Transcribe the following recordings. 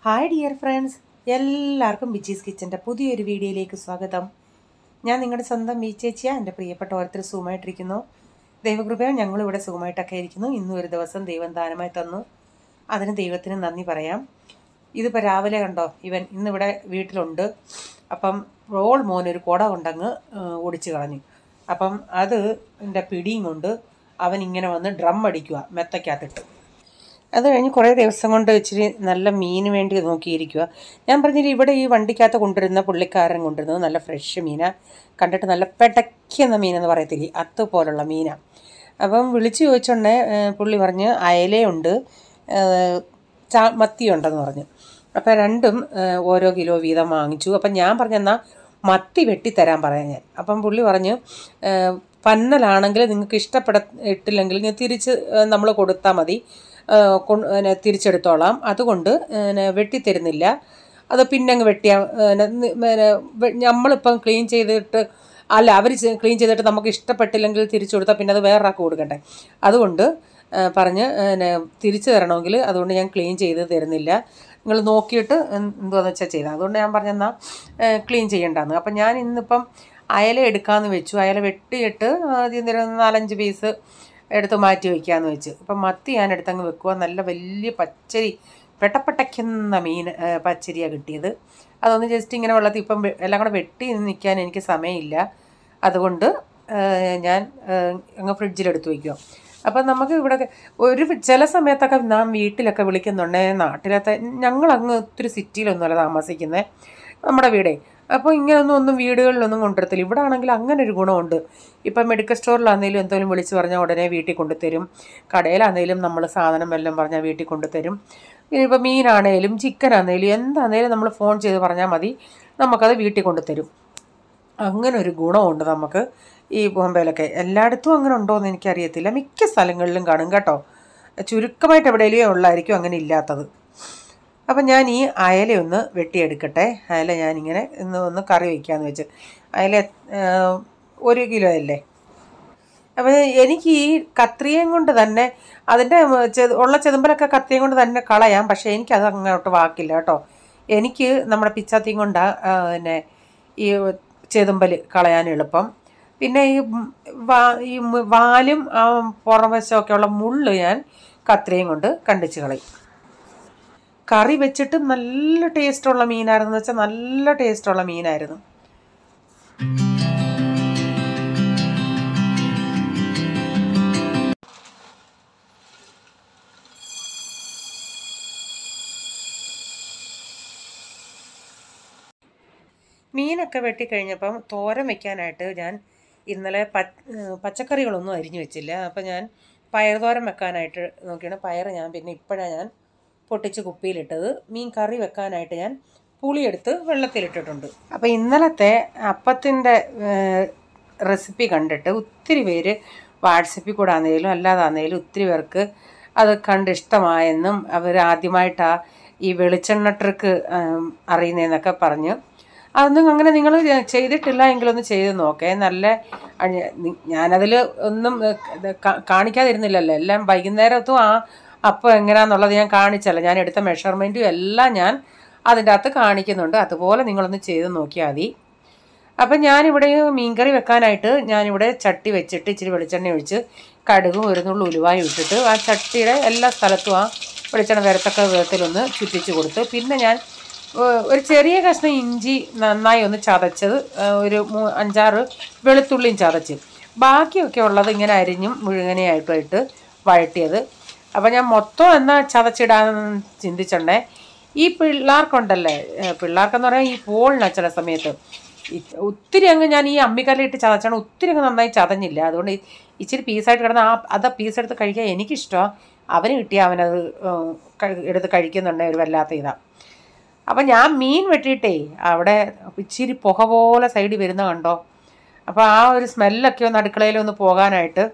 Hi dear friends എല്ലാവർക്കും ബിജീസ് കിച്ചൻ്റെ പുതിയൊരു വീഡിയോയിലേക്ക് സ്വാഗതം ഞാൻ നിങ്ങളുടെ സ്വന്തം ബി ചേച്ചിയാണ് എൻ്റെ പ്രിയപ്പെട്ട ഓരോരുത്തർ സുഖമായിട്ടിരിക്കുന്നു ദൈവകൃപയാൽ ഞങ്ങളിവിടെ സുഖമായിട്ടൊക്കെ ഇരിക്കുന്നു ഇന്നും ഒരു ദിവസം ദൈവം ദാനമായി തന്നു അതിന് ദൈവത്തിന് നന്ദി പറയാം ഇതിപ്പോൾ രാവിലെ കണ്ടോ ഇവൻ ഇന്നിവിടെ വീട്ടിലുണ്ട് അപ്പം റോൾ മോൻ ഒരു കുട കൊണ്ടങ്ങ് ഓടിച്ചു കളഞ്ഞു അപ്പം അത് എൻ്റെ പിടിയും കൊണ്ട് അവൻ ഇങ്ങനെ വന്ന് ഡ്രം അടിക്കുക മെത്തക്കകത്തിട്ട് അത് കഴിഞ്ഞ് കുറേ ദിവസം കൊണ്ട് ഇച്ചിരി നല്ല മീന് വേണ്ടി നോക്കിയിരിക്കുക ഞാൻ പറഞ്ഞില്ല ഇവിടെ ഈ വണ്ടിക്കകത്ത് കൊണ്ടുവരുന്ന പുള്ളിക്കാരൻ കൊണ്ടുവരുന്നത് നല്ല ഫ്രഷ് മീനാണ് കണ്ടിട്ട് നല്ല പെടയ്ക്കുന്ന മീനെന്ന് പറയത്തില്ലേ അതുപോലുള്ള മീനാണ് അപ്പം വിളിച്ചു ചോദിച്ചോണ്ടേ പുള്ളി പറഞ്ഞ് അയലയുണ്ട് ചാ മത്തിയുണ്ടെന്ന് പറഞ്ഞു അപ്പം രണ്ടും ഏഹ്, ഓരോ കിലോ വീതം വാങ്ങിച്ചു അപ്പം ഞാൻ പറഞ്ഞെന്നാൽ മത്തി വെട്ടിത്തരാൻ പറയാം ഞാൻ അപ്പം പുള്ളി പറഞ്ഞു ഏഹ്, പന്നലാണെങ്കിൽ നിങ്ങൾക്ക് ഇഷ്ടപ്പെടത്തില്ലെങ്കിൽ ഞാൻ തിരിച്ച് നമ്മൾ കൊടുത്താൽ മതി ഏഹ്, കൊ- പിന്നെ തിരിച്ചെടുത്തോളാം അതുകൊണ്ട് പിന്നെ വെട്ടിത്തരുന്നില്ല അത് പിന്നെ അങ്ങ് വെട്ടിയാൽ നമ്മളിപ്പം ക്ലീൻ ചെയ്തിട്ട് അല്ല അവർ ക്ലീൻ ചെയ്തിട്ട് നമുക്ക് ഇഷ്ടപ്പെട്ടില്ലെങ്കിൽ തിരിച്ചു കൊടുത്താൽ പിന്നെ അത് വേറൊരാൾക്ക് കൊടുക്കണ്ടേ അതുകൊണ്ട് ആ, പറഞ്ഞ് പിന്നെ തിരിച്ചു തരണമെങ്കിൽ അതുകൊണ്ട് ഞാൻ ക്ലീൻ ചെയ്ത് തരുന്നില്ല നിങ്ങൾ നോക്കിയിട്ട് എന്ത് എന്തുവാന്ന് വെച്ചാൽ ചെയ്താൽ അതുകൊണ്ട് ഞാൻ പറഞ്ഞെന്നാൽ ക്ലീൻ ചെയ്യണ്ടെന്ന് അപ്പം ഞാൻ ഇന്നിപ്പം അയല എടുക്കാമെന്ന് വെച്ചു അയല വെട്ടിയിട്ട് ആദ്യം ഒരു നാലഞ്ച് പീസ് എടുത്ത് മാറ്റി വയ്ക്കാമെന്ന് വെച്ച് ഇപ്പം മത്തി ഞാൻ എടുത്തങ്ങ് വെക്കുക നല്ല വലിയ പച്ചരി പെട്ടപ്പെട്ടയ്ക്കുന്ന മീൻ ആ, പച്ചരിയാണ് കിട്ടിയത് അതൊന്ന് ജസ്റ്റ് ഇങ്ങനെ വെള്ളത്തിൽ ഇപ്പം വെ- എല്ലാം കൂടെ വെട്ടി നിൽക്കാൻ എനിക്ക് സമയമില്ല അതുകൊണ്ട് ആ, ഞാൻ ആ, അങ്ങ് ഫ്രിഡ്ജിലെടുത്ത് വയ്ക്കുക അപ്പം നമുക്ക് ഇവിടെ ഒരു ചില സമയത്തൊക്കെ നാം വീട്ടിലൊക്കെ വിളിക്കുന്നുണ്ടേ നാട്ടിലത്തെ ഞങ്ങളങ്ങ് ഒത്തിരി സിറ്റിയിലൊന്നുമല്ല താമസിക്കുന്നത് നമ്മുടെ വീടേ അപ്പോൾ ഇങ്ങനെയൊന്നും ഒന്നും വീടുകളിലൊന്നും കൊണ്ടുവരത്തില്ല ഇവിടെ ആണെങ്കിൽ അങ്ങനെ ഒരു ഗുണമുണ്ട് ഇപ്പം മെഡിക്കൽ സ്റ്റോറിലാണെങ്കിലും എന്തെങ്കിലും വിളിച്ച് പറഞ്ഞാൽ ഉടനെ വീട്ടിൽ കൊണ്ടുതരും കടയിലാണെങ്കിലും നമ്മൾ സാധനം വല്ലതും പറഞ്ഞാൽ വീട്ടിൽ കൊണ്ടുതരും ഇനിയിപ്പോൾ മീനാണേലും ചിക്കൻ ആണെങ്കിലും എന്താണേലും നമ്മൾ ഫോൺ ചെയ്ത് പറഞ്ഞാൽ മതി നമുക്കത് വീട്ടിൽ കൊണ്ടുതരും അങ്ങനെ ഒരു ഗുണമുണ്ട് നമുക്ക് ഈ ബോംബെയിലൊക്കെ എല്ലായിടത്തും അങ്ങനെ ഉണ്ടോ എന്ന് എനിക്കറിയത്തില്ല മിക്ക സ്ഥലങ്ങളിലും കാണും കേട്ടോ ചുരുക്കമായിട്ട് എവിടെയെങ്കിലും ഉള്ളായിരിക്കും അങ്ങനെ ഇല്ലാത്തത് അപ്പം ഞാൻ ഈ അയല ഒന്ന് വെട്ടിയെടുക്കട്ടെ അയല ഞാനിങ്ങനെ ഇന്ന് ഒന്ന് കറി വയ്ക്കാമെന്ന് വെച്ച് അയല ആ, ഒരു കിലോ അല്ലേ അപ്പോൾ എനിക്ക് ഈ കത്രിയയും കൊണ്ട് തന്നെ അതിൻ്റെ ചെത് ഉള്ള ചെതുമ്പലൊക്കെ കത്രിയും കൊണ്ട് തന്നെ കളയാം പക്ഷേ എനിക്കത് അങ്ങോട്ട് വാക്കില്ല കേട്ടോ എനിക്ക് നമ്മുടെ പിച്ചാത്തിയും കൊണ്ടാണ് പിന്നെ ഈ ചെതുമ്പൽ കളയാൻ എളുപ്പം പിന്നെ ഈ ഉം വാ ഈ മു- വാലും ആ പുറംവശമൊക്കെ ഉള്ള മുള്ള് ഞാൻ കത്രിയും കൊണ്ട് കണ്ടിച്ച് കളയും കറി വെച്ചിട്ട് നല്ല ടേസ്റ്റുള്ള മീനായിരുന്നു വെച്ചാൽ നല്ല ടേസ്റ്റുള്ള മീനായിരുന്നു മീനൊക്കെ വെട്ടിക്കഴിഞ്ഞപ്പം തോരൻ വെക്കാനായിട്ട് ഞാൻ ഇന്നലെ പ പച്ചക്കറികളൊന്നും അരിഞ്ഞു വെച്ചില്ല അപ്പം ഞാൻ പയർ തോരൻ വെക്കാനായിട്ട് നോക്കിയാണ് പയർ ഞാൻ പിന്നെ ഇപ്പോഴാണ് ഞാൻ പൊട്ടിച്ച് കുപ്പിയിലിട്ടത് മീൻ കറി വെക്കാനായിട്ട് ഞാൻ പുളിയെടുത്ത് വെള്ളത്തിലിട്ടിട്ടുണ്ട് അപ്പോൾ ഇന്നലത്തെ അപ്പത്തിൻ്റെ റെസിപ്പി കണ്ടിട്ട് ഒത്തിരി പേര് വാട്സപ്പിൽ കൂടെ ആണെങ്കിലും അല്ലാതാണെങ്കിലും ഒത്തിരി പേർക്ക് അത് കണ്ട് ഇഷ്ടമായെന്നും അവർ ആദ്യമായിട്ടാണ് ഈ വെളിച്ചെണ്ണ ട്രിക്ക് അറിയുന്നതെന്നൊക്കെ പറഞ്ഞ് അതൊന്നും അങ്ങനെ നിങ്ങൾ ചെയ്തിട്ടില്ല എങ്കിലൊന്ന് ചെയ്ത് നോക്കേ നല്ല അഴ- നി- ഞാനതിൽ ഒന്നും ഏഹ്, ഇത് കാ- കാണിക്കാതിരുന്നില്ലല്ലോ എല്ലാം വൈകുന്നേരത്തും ആ അപ്പം എങ്ങനെയാണെന്നുള്ളത് ഞാൻ കാണിച്ചല്ല ഞാൻ എടുത്ത മെഷർമെൻറ്റും എല്ലാം ഞാൻ അതിൻ്റെ അകത്ത് കാണിക്കുന്നുണ്ട് അതുപോലെ നിങ്ങളൊന്ന് ചെയ്ത് നോക്കിയാൽ മതി അപ്പം ഞാനിവിടെ മീൻകറി വെക്കാനായിട്ട് ഞാനിവിടെ ചട്ടി വെച്ചിട്ട് ഇച്ചിരി വെളിച്ചെണ്ണ ഒഴിച്ച് കടുകും ഒരു നുള്ളു ഉലുവായും ഇട്ടിട്ട് ആ ചട്ടിയുടെ എല്ലാ സ്ഥലത്തും ആ വെളിച്ചെണ്ണ വരത്തക്ക വിധത്തിലൊന്ന് ചുറ്റിച്ച് കൊടുത്ത് പിന്നെ ഞാൻ ഏഹ്, ഒരു ചെറിയ കഷ്ണം ഇഞ്ചി നന്നായി ഒന്ന് ചതച്ചത് ഏഹ്, ഒരു മൂ അഞ്ചാറ് വെളുത്തുള്ളിയും ചതച്ച് ബാക്കിയൊക്കെ ഉള്ളത് ഇങ്ങനെ അരിഞ്ഞും മുഴുവനെയായിട്ട് വഴറ്റിയത് അപ്പം ഞാൻ മൊത്തം എന്നാ ചതച്ചിടാൻ ചിന്തിച്ചുണ്ടേ ഈ പിള്ളേർക്കുണ്ടല്ലേ ഏഹ്, പിള്ളേർക്കെന്ന് പറയാൻ ഈ പോളിന ചില സമയത്ത് ഇ- ഒത്തിരി അങ്ങ് ഞാൻ ഈ അമ്മിക്കല്ലിട്ട് ചതച്ചാണ് ഒത്തിരി അങ്ങ് നന്നായി ചതഞ്ഞില്ല അതുകൊണ്ട് ഈ ഇച്ചിരി പീസായിട്ട് കിടന്ന ആ അത് പീസ് എടുത്ത് കഴിക്കാൻ എനിക്കിഷ്ടമാണ് അവന് കിട്ടിയാൽ അവനത് ഏഹ്, കഴി- എടുത്ത് കഴിക്കുന്നുണ്ടെങ്കിൽ ഒരു വല്ലാത്ത ഇതാണ് അപ്പം ഞാൻ മീൻ വെട്ടിയിട്ടേ അവിടെ ഇച്ചിരി പുക പോലെ സൈഡിൽ വരുന്ന കണ്ടോ അപ്പോൾ ആ ഒരു സ്മെല്ലൊക്കെ ഒന്ന് അടുക്കളയിൽ ഒന്ന് പോകാനായിട്ട്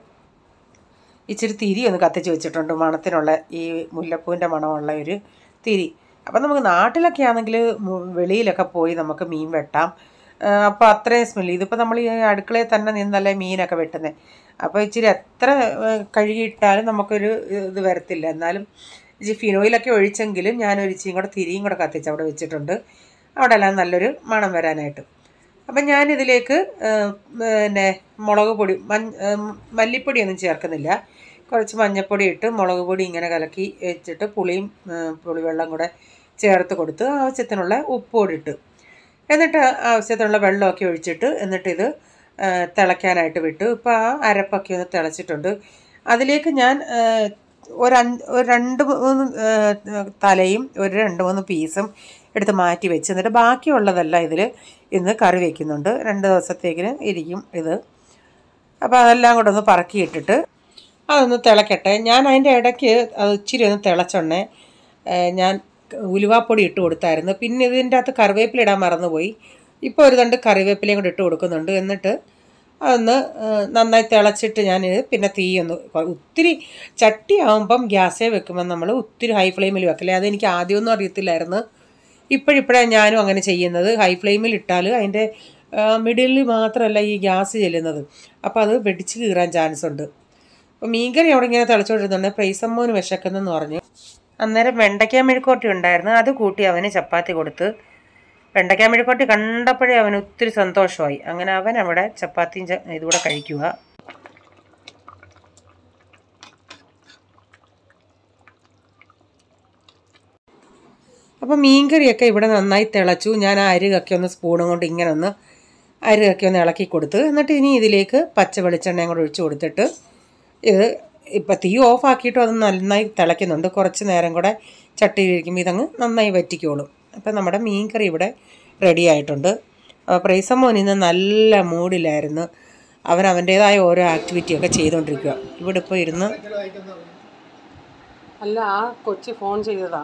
ഇച്ചിരി തിരി ഒന്ന് കത്തിച്ച് വെച്ചിട്ടുണ്ട് മണത്തിനുള്ള ഈ മുല്ലപ്പൂവിൻ്റെ മണമുള്ള ഒരു തിരി അപ്പം നമുക്ക് നാട്ടിലൊക്കെ ആണെങ്കിൽ വെളിയിലൊക്കെ പോയി നമുക്ക് മീൻ വെട്ടാം അപ്പോൾ അത്രയും സ്മെല്ല് ഇതിപ്പോൾ നമ്മൾ ഈ അടുക്കളയിൽ തന്നെ നിന്നല്ലേ മീനൊക്കെ വെട്ടുന്നത് അപ്പോൾ ഇച്ചിരി എത്ര ഏഹ്, കഴുകിയിട്ടാലും നമുക്കൊരു ഇത് വരത്തില്ല എന്നാലും ഇച്ചിരി ഫിനോയിലൊക്കെ ഒഴിച്ചെങ്കിലും ഞാനൊരു ഇച്ചിയും കൂടെ തിരിയും കൂടെ കത്തിച്ച് അവിടെ വെച്ചിട്ടുണ്ട് അവിടെ എല്ലാം നല്ലൊരു മണം വരാനായിട്ട് അപ്പം ഞാനിതിലേക്ക് ആ, പിന്നെ മുളക് പൊടി മഞ്ഞ ആ, മല്ലിപ്പൊടിയൊന്നും ചേർക്കുന്നില്ല കുറച്ച് മഞ്ഞൾപ്പൊടി ഇട്ട് മുളക് പൊടി ഇങ്ങനെ കലക്കി വെച്ചിട്ട് പുളിയും ആ, പുളിവെള്ളം കൂടെ ചേർത്ത് കൊടുത്ത് ആവശ്യത്തിനുള്ള ഉപ്പുകൂടി ഇട്ട് എന്നിട്ട് ആവശ്യത്തിനുള്ള വെള്ളമൊക്കെ ഒഴിച്ചിട്ട് എന്നിട്ടിത് ആ, തിളയ്ക്കാനായിട്ട് വിട്ടു ഇപ്പോൾ ആ അരപ്പൊക്കെ ഒന്ന് തിളച്ചിട്ടുണ്ട് അതിലേക്ക് ഞാൻ ആ, ഒരു അഞ്ച് ഒരു രണ്ട് മൂന്ന് ആ, തലയും ഒരു രണ്ട് മൂന്ന് പീസും എടുത്ത് മാറ്റി വെച്ച് എന്നിട്ട് ബാക്കിയുള്ളതെല്ലാം ഇതിൽ ഇന്ന് കറി വയ്ക്കുന്നുണ്ട് രണ്ട് ദിവസത്തേക്കിന് ഇരിക്കും ഇത് അപ്പോൾ അതെല്ലാം കൂടെ ഒന്ന് പറക്കിയിട്ടിട്ട് അതൊന്ന് തിളക്കട്ടെ ഞാൻ അതിൻ്റെ ഇടയ്ക്ക് അത് ഇച്ചിരി ഒന്ന് തിളച്ചൊണ്ണേ ഏഹ് ഞാൻ ഉലുവാപ്പൊടി ഇട്ട് കൊടുത്തായിരുന്നു പിന്നെ ഇതിൻ്റെ അകത്ത് കറിവേപ്പില ഇടാൻ മറന്നുപോയി ഇപ്പോൾ ഒരു തണ്ട് കറിവേപ്പിലയും കൂടി ഇട്ട് കൊടുക്കുന്നുണ്ട് എന്നിട്ട് അതൊന്ന് ഏഹ് നന്നായി തിളച്ചിട്ട് ഞാൻ പിന്നെ തീ ഒന്ന് കൊ- ഒത്തിരി ചട്ടി ആകുമ്പം ഗ്യാസേ വെക്കുമ്പോൾ നമ്മൾ ഒത്തിരി ഹൈ ഫ്ലെയിമിൽ വെക്കില്ലേ അതെനിക്ക് ആദ്യമൊന്നും അറിയത്തില്ലായിരുന്നു ഇപ്പോഴിപ്പോഴാണ് ഞാനും അങ്ങനെ ചെയ്യുന്നത് ഹൈ ഫ്ലെയിമിൽ ഇട്ടാൽ അതിൻ്റെ മിഡിലിൽ മാത്രമല്ല ഈ ഗ്യാസ് ചെല്ലുന്നത് അപ്പോൾ അത് വെടിച്ച് കീറാൻ ചാൻസ് ഉണ്ട് അപ്പോൾ മീൻകറി അവിടെ ഇങ്ങനെ തിളച്ചുകൊണ്ടിരുന്നുണ്ട് പ്രൈസമ്മോന് വിശക്കുന്നെന്ന് പറഞ്ഞു അന്നേരം വെണ്ടയ്ക്ക മെഴുക്കോട്ടി ഉണ്ടായിരുന്നു അത് കൂട്ടി അവന് ചപ്പാത്തി കൊടുത്ത് വെണ്ടയ്ക്ക മെഴുക്കോട്ടി കണ്ടപ്പോഴേ അവന് ഒത്തിരി സന്തോഷമായി അങ്ങനെ അവൻ അവിടെ ചപ്പാത്തിയും ച- ഇതുകൂടെ കഴിക്കുക അപ്പോൾ മീൻകറിയൊക്കെ ഇവിടെ നന്നായി തിളച്ചു ഞാൻ ആ അരികൊക്കെ ഒന്ന് സ്പൂണും കൊണ്ട് ഇങ്ങനെ ഒന്ന് അരികൊക്കെ ഒന്ന് ഇളക്കി കൊടുത്ത് എന്നിട്ട് ഇനി ഇതിലേക്ക് പച്ച വെളിച്ചെണ്ണയും കൂടെ ഒഴിച്ച് കൊടുത്തിട്ട് ഇത് ഇപ്പം തീ ഓഫ് ആക്കിയിട്ടും അത് നന്നായി തിളയ്ക്കുന്നുണ്ട് കുറച്ച് നേരം കൂടെ ചട്ടിയിലിരിക്കുമ്പോൾ ഇതങ്ങ് നന്നായി വറ്റിക്കോളും അപ്പം നമ്മുടെ മീൻകറി ഇവിടെ റെഡി ആയിട്ടുണ്ട് അപ്പോൾ പ്രൈസമ്മോൻ ഇന്ന് നല്ല മൂഡിലായിരുന്നു അവൻ അവൻ്റേതായ ഓരോ ആക്ടിവിറ്റിയൊക്കെ ചെയ്തുകൊണ്ടിരിക്കുക ഇവിടെ ഇപ്പോൾ ഇരുന്ന് അല്ല ആ കൊച്ചി ഫോൺ ചെയ്തതാ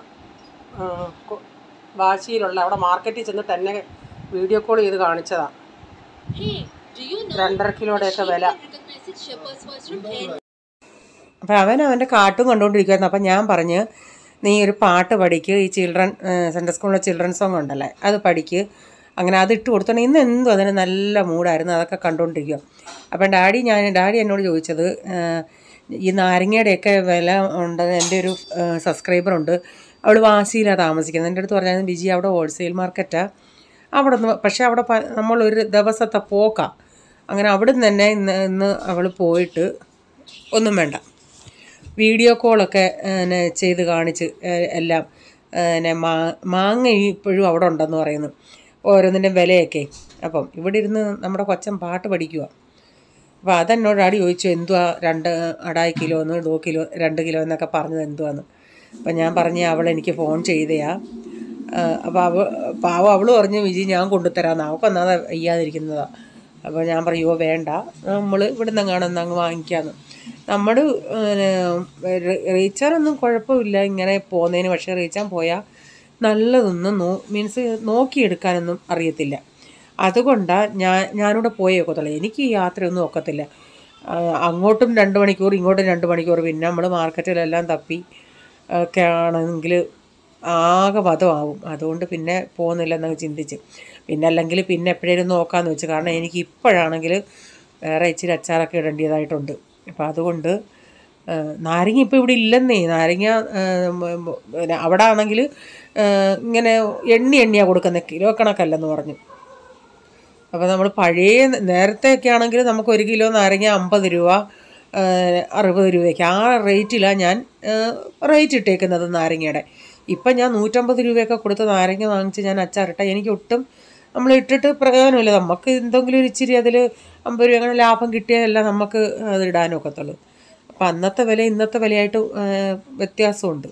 വാശിയിലുള്ള അവിടെ മാർക്കറ്റിൽ ചെന്നിട്ട് എന്നെ വീഡിയോ കോൾ ചെയ്ത് കാണിച്ചതാ Hey, do you know രണ്ടര കിലോയുടെയൊക്കെ വില recognized shepherds was from Ken? അപ്പം അവൻ അവൻ്റെ കാട്ടും കണ്ടുകൊണ്ടിരിക്കുമായിരുന്നു അപ്പം ഞാൻ പറഞ്ഞ് നീ ഒരു പാട്ട് പഠിക്ക് ഈ ചിൽഡ്രൻ സെൻട്രൽ സ്കൂളിലെ ചിൽഡ്രൻ സോങ് ഉണ്ടല്ലേ അത് പഠിക്ക് അങ്ങനെ അത് ഇട്ട് കൊടുത്തോണ്ട് ഇന്ന് എന്തും അതിന് നല്ല മൂഡായിരുന്നു അതൊക്കെ കണ്ടുകൊണ്ടിരിക്കുക അപ്പം ഡാഡി ഞാൻ ഡാഡി എന്നോട് ചോദിച്ചത് ആ, ഈ നാരങ്ങയുടെയൊക്കെ വില ഉണ്ട് എൻ്റെ ഒരു സബ്സ്ക്രൈബർ ഉണ്ട് അവൾ വാശിയിലാണ് താമസിക്കുന്നത് എൻ്റെ അടുത്ത് പറഞ്ഞാൽ ബിജി അവിടെ ഹോൾസെയിൽ മാർക്കറ്റാണ് അവിടെ നിന്ന് പക്ഷേ അവിടെ പ- നമ്മളൊരു ദിവസത്തെ പോക്കാ അങ്ങനെ അവിടെ നിന്ന് തന്നെ ഇന്ന് ഇന്ന് അവൾ പോയിട്ട് ഒന്നും വേണ്ട വീഡിയോ കോളൊക്കെ പിന്നെ ചെയ്ത് കാണിച്ച് ഏഹ് എല്ലാം പിന്നെ മാ മാങ്ങ ഇപ്പോഴും അവിടെ ഉണ്ടെന്ന് പറയുന്നു ഓരോന്നിൻ്റെ വിലയൊക്കെ അപ്പം ഇവിടെ ഇരുന്ന് നമ്മുടെ കൊച്ചൻ പാട്ട് പഠിക്കുക അപ്പോൾ അതെന്നോട് ആടി ചോദിച്ചു എന്തുവാ രണ്ട് അടായി കിലോ എന്ന് ഡോ കിലോ രണ്ട് കിലോ എന്നൊക്കെ പറഞ്ഞത് എന്തുവാന്ന് അപ്പം ഞാൻ പറഞ്ഞ് അവൾ എനിക്ക് ഫോൺ ചെയ്തയാ അപ്പോൾ അവ പാവം അവൾ പറഞ്ഞു വിജി ഞാൻ കൊണ്ടുതരാമെന്ന് അവൾക്ക് ഒന്നാതെ വയ്യാതിരിക്കുന്നതാ അപ്പോൾ ഞാൻ പറയുമോ വേണ്ട നമ്മൾ ഇവിടെ നിന്ന് കാണുന്ന അങ്ങ് വാങ്ങിക്കാമെന്ന് നമ്മൾ റീച്ചാനൊന്നും കുഴപ്പമില്ല ഇങ്ങനെ പോകുന്നതിന് പക്ഷേ റീച്ചാൻ പോയാൽ നല്ലതൊന്നും നോ മീൻസ് നോക്കിയെടുക്കാനൊന്നും അറിയത്തില്ല അതുകൊണ്ടാണ് ഞാൻ ഞാനിവിടെ പോയേ ഒക്കത്തുള്ളൂ എനിക്ക് ഈ യാത്രയൊന്നും ഒക്കത്തില്ല ആ, അങ്ങോട്ടും രണ്ട് മണിക്കൂർ ഇങ്ങോട്ടും രണ്ട് മണിക്കൂർ പിന്നെ നമ്മൾ മാർക്കറ്റിലെല്ലാം തപ്പി ഒക്കെ ആണെങ്കിൽ ആകെ വധമാവും അതുകൊണ്ട് പിന്നെ പോകുന്നില്ലെന്നങ്ങ് ചിന്തിച്ച് പിന്നെ അല്ലെങ്കിൽ പിന്നെ എപ്പോഴേലും നോക്കാമെന്ന് വെച്ച് കാരണം എനിക്ക് ഇപ്പോഴാണെങ്കിൽ വേറെ ഇച്ചിരി അച്ചാറൊക്കെ ഇടേണ്ടതായിട്ടുണ്ട് അപ്പോൾ അതുകൊണ്ട് ആ, നാരങ്ങ ഇപ്പോൾ ഇവിടെ ഇല്ലെന്നേ നാരങ്ങ ആ, മ- മ- പിന്നെ അവിടെ ആണെങ്കിൽ ഇങ്ങനെ എണ്ണി എണ്ണിയാണ് കൊടുക്കുന്നത് കിലോ കണക്കല്ലെന്ന് പറഞ്ഞു അപ്പോൾ നമ്മൾ പഴയ നേരത്തെയൊക്കെ ആണെങ്കിൽ നമുക്ക് ഒരു കിലോ നാരങ്ങ അമ്പത് രൂപ ആ, അറുപത് രൂപയ്ക്ക് ആ റേറ്റിലാണ് ഞാൻ റേറ്റ് ഇട്ടേക്കുന്നത് നാരങ്ങയുടെ ഇപ്പം ഞാൻ നൂറ്റമ്പത് രൂപയൊക്കെ കൊടുത്ത് നാരങ്ങ വാങ്ങിച്ച് ഞാൻ അച്ചാറിട്ട എനിക്ക് ഒട്ടും നമ്മൾ ഇട്ടിട്ട് പ്രയോജനമില്ല നമുക്ക് എന്തെങ്കിലും ഒരു ഇച്ചിരി അതിൽ അമ്പത് രൂപ അങ്ങനെ ലാഭം കിട്ടിയാലല്ല നമുക്ക് അത് ഇടാനൊക്കത്തുള്ളൂ അപ്പം അന്നത്തെ വില ഇന്നത്തെ വിലയായിട്ട് ആ, വ്യത്യാസമുണ്ട്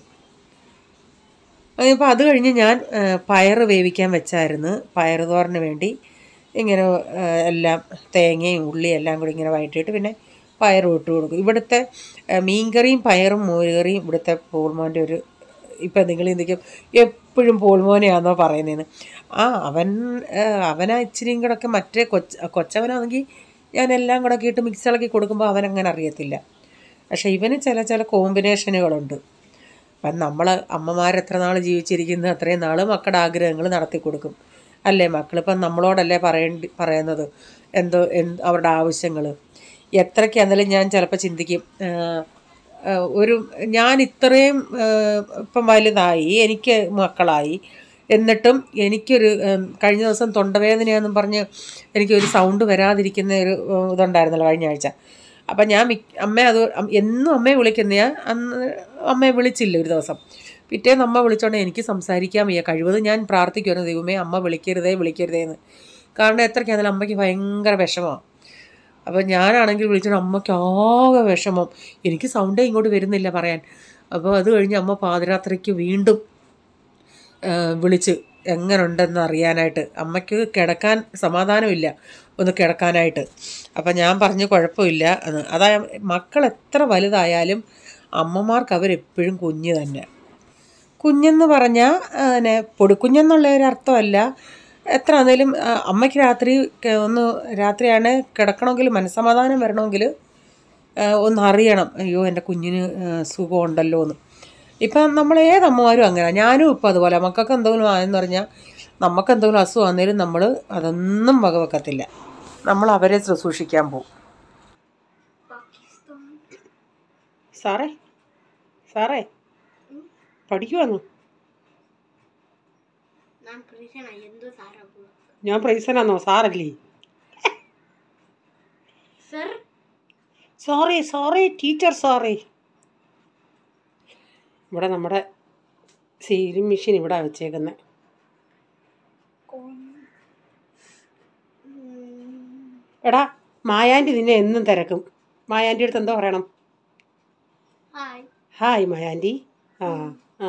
അപ്പോൾ അത് കഴിഞ്ഞ് ഞാൻ ആ, പയറ് വേവിക്കാൻ വെച്ചായിരുന്നു പയറ് തോരന് വേണ്ടി ഇങ്ങനെ ആ, എല്ലാം തേങ്ങയും ഉള്ളിയും എല്ലാം കൂടി ഇങ്ങനെ വഴറ്റിയിട്ട് പിന്നെ പയറും ഇട്ട് കൊടുക്കും ഇവിടുത്തെ ആ, മീൻകറിയും പയറും മോരുകറിയും ഇവിടുത്തെ പോൾമോൻ്റെ ഒരു ഇപ്പം നിങ്ങൾ ചിന്തിക്കും എപ്പോഴും പോൾമോനെയാണെന്നോ പറയുന്നതെന്ന് ആ അവൻ ആ, അവനാ ഇച്ചിരിയും കൂടെ ഒക്കെ മറ്റേ കൊച്ച് കൊച്ചവനാണെങ്കിൽ ഞാൻ എല്ലാം കൂടെ ഒക്കെ ഇട്ട് മിക്സ് ഇളക്കി കൊടുക്കുമ്പോൾ അവനങ്ങനെ അറിയത്തില്ല പക്ഷേ ഇവന് ചില ചില കോമ്പിനേഷനുകളുണ്ട് അപ്പം നമ്മൾ അമ്മമാർ എത്ര നാൾ ജീവിച്ചിരിക്കുന്നത് അത്രയും നാൾ മക്കളുടെ ആഗ്രഹങ്ങൾ നടത്തി കൊടുക്കും അല്ലേ മക്കളിപ്പം നമ്മളോടല്ലേ പറയേണ്ടി പറയുന്നത് എന്തോ എന്ത് അവരുടെ ആവശ്യങ്ങൾ എത്രയ്ക്കാണെന്നാലും ഞാൻ ചിലപ്പോൾ ചിന്തിക്കും ആ, ഏഹ്, ഒരു ഞാൻ ഇത്രയും ഏഹ്, ഇപ്പം വലുതായി എനിക്ക് മക്കളായി എന്നിട്ടും എനിക്കൊരു ഏഹ്, കഴിഞ്ഞ ദിവസം തൊണ്ടവേദനയാണെന്നും പറഞ്ഞ് എനിക്കൊരു സൗണ്ട് വരാതിരിക്കുന്ന ഒരു ഏഹ്, ഇതുണ്ടായിരുന്നല്ലോ കഴിഞ്ഞ ആഴ്ച അപ്പം ഞാൻ മിക്ക അമ്മ അത് അം- എന്നും അമ്മയെ വിളിക്കുന്നയാ അന്ന് അമ്മയെ വിളിച്ചില്ല ഒരു ദിവസം പിറ്റേന്ന് അമ്മ വിളിച്ചോണ്ട് എനിക്ക് സംസാരിക്കാൻ വയ്യ കഴിവതും ഞാൻ പ്രാർത്ഥിക്കുമായിരുന്നു ദൈവമേ അമ്മ വിളിക്കരുതേ വിളിക്കരുതേ എന്ന് കാരണം എത്രയ്ക്കാണെങ്കിലും അമ്മയ്ക്ക് ഭയങ്കര വിഷമമാണ് അപ്പോൾ ഞാനാണെങ്കിൽ വിളിച്ചിട്ട് അമ്മയ്ക്ക് ആകെ വിഷമം എനിക്ക് സൗണ്ടേ ഇങ്ങോട്ട് വരുന്നില്ല പറയാൻ അപ്പോൾ അത് കഴിഞ്ഞ് അമ്മ പാതിരാത്രിക്ക് വീണ്ടും ആ, വിളിച്ച് എങ്ങനുണ്ടെന്ന് അറിയാനായിട്ട് അമ്മയ്ക്ക് കിടക്കാൻ സമാധാനമില്ല ഒന്ന് കിടക്കാനായിട്ട് അപ്പം ഞാൻ പറഞ്ഞു കുഴപ്പമില്ല എന്ന് അതാ മക്കൾ എത്ര വലുതായാലും അമ്മമാർക്ക് അവരെപ്പോഴും കുഞ്ഞ് തന്നെ കുഞ്ഞെന്ന് പറഞ്ഞാൽ പിന്നെ പൊടിക്കുഞ്ഞെന്നുള്ള ഒരു അർത്ഥമല്ല എത്ര ആണെങ്കിലും ആ, അമ്മയ്ക്ക് രാത്രി ക- ഒന്ന് രാത്രിയാണ് കിടക്കണമെങ്കിൽ മനസ്സമാധാനം വരണമെങ്കിൽ ആ, ഒന്ന് അറിയണം അയ്യോ എൻ്റെ കുഞ്ഞിന് ആ, സുഖമുണ്ടല്ലോ എന്ന് ഇപ്പം നമ്മൾ ഏത് അമ്മമാരും അങ്ങനെ ഞാനും ഇപ്പം അതുപോലെ മക്കൾക്ക് എന്തെങ്കിലും ആയെന്ന് പറഞ്ഞാൽ നമുക്ക് എന്തെങ്കിലും അസുഖം ആണെങ്കിലും നമ്മൾ അതൊന്നും വകവെക്കത്തില്ല നമ്മൾ അവരെ ശുശ്രൂഷിക്കാൻ പോകും സാറേ സാറേ പഠിക്കുവാന്നു ನಾನು ಪ್ರೀಸನ ಎಂದು ಸಾರ ഞാൻ പ്രൈസനാന്നോ സാറല്ലേ sir sorry sorry teacher sorry ഇവിടെ നമ്മുടെ സീലിംഗ് മെഷീൻ ഇവിടെ വെച്ചേക്കുന്നത് എടാ മായാൻറ്റി നിന്നെ എന്നും തിരക്കും മായാൻറ്റി അടുത്ത് എന്തോ പറയണം ಹಾಯ್ ഹായ് മായാൻറ്റി ആ ആ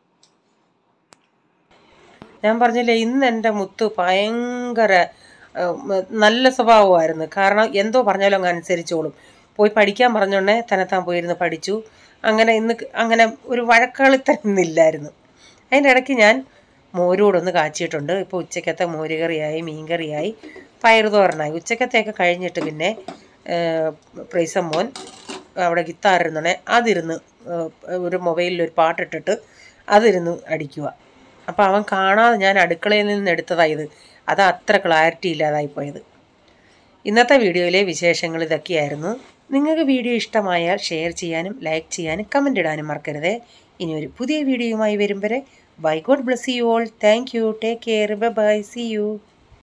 ഞാൻ പറഞ്ഞില്ലേ ഇന്ന് എൻ്റെ മുത്ത് ഭയങ്കര ആ, ഉം, നല്ല സ്വഭാവമായിരുന്നു കാരണം എന്തോ പറഞ്ഞാലും അങ്ങ് അനുസരിച്ചോളും പോയി പഠിക്കാൻ പറഞ്ഞോണ്ടേ തന്നെത്താൻ പോയിരുന്ന് പഠിച്ചു അങ്ങനെ ഇന്ന് ക- അങ്ങനെ ഒരു വഴക്കളിത്തരൊന്നുമില്ലായിരുന്നു അതിൻ്റെ ഇടയ്ക്ക് ഞാൻ മോരൂടൊന്ന് കാച്ചിയിട്ടുണ്ട് ഇപ്പോൾ ഉച്ചക്കത്തെ മോരുകറിയായി മീൻകറിയായി പയറുതോരനായി ഉച്ചക്കത്തെയൊക്കെ കഴിഞ്ഞിട്ട് പിന്നെ പ്രൈസം മോൻ അവിടെ ഗിത്താർ ഇരുന്നോണേ അതിരുന്ന് ഏഹ്, ഒരു മൊബൈലിൽ ഒരു പാട്ടിട്ടിട്ട് അതിരുന്ന് അടിക്കുക അപ്പോൾ അവൻ കാണാതെ ഞാൻ അടുക്കളയിൽ നിന്ന് എടുത്തതാണ് ഇത് അത് അത്ര ക്ലാരിറ്റി ഇല്ലാതായി പോയത് ഇന്നത്തെ വീഡിയോയിലെ വിശേഷങ്ങൾ ഇതൊക്കെയായിരുന്നു നിങ്ങൾക്ക് വീഡിയോ ഇഷ്ടമായാൽ ഷെയർ ചെയ്യാനും ലൈക്ക് ചെയ്യാനും കമൻ്റ് ഇടാനും മറക്കരുതേ ഇനി ഒരു പുതിയ വീഡിയോയുമായി വരും വരെ bye God bless you all thank you take care bye see U